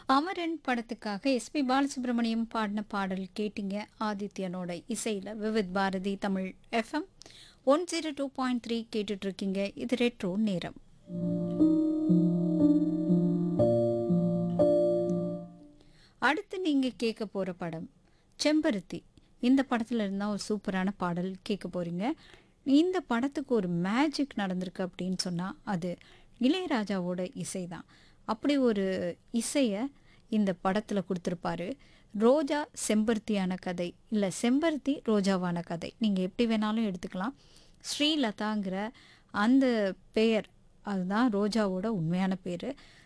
அமரன் படத்துக்காக எஸ்பி பாலசுப்ரமணியம் பாடின பாடல் கேட்டீங்க ஆதித்யனோட இசையில் Vividh Bharati Tamil FM one zero two point three கேட்டுட்ருக்கீங்க இது ரெட்ரோ நேரம் அடுத்து நீங்கள் கேட்க போகிற படம் செம்பருத்தி இந்த படத்தில் இருந்தால் ஒரு சூப்பரான பாடல் கேட்க போகிறீங்க இந்த படத்துக்கு ஒரு மேஜிக் நடந்திருக்கு அப்படின்னு சொன்னால் அது இளையராஜாவோட இசை தான் அப்படி ஒரு இசையை இந்த படத்தில் கொடுத்துருப்பாரு ரோஜா செம்பருத்தியான கதை இல்லை செம்பருத்தி ரோஜாவான கதை நீங்கள் எப்படி வேணாலும் எடுத்துக்கலாம் ஸ்ரீலதாங்கிற அந்த பெயர் அதுதான் ரோஜாவோட உண்மையான பேர்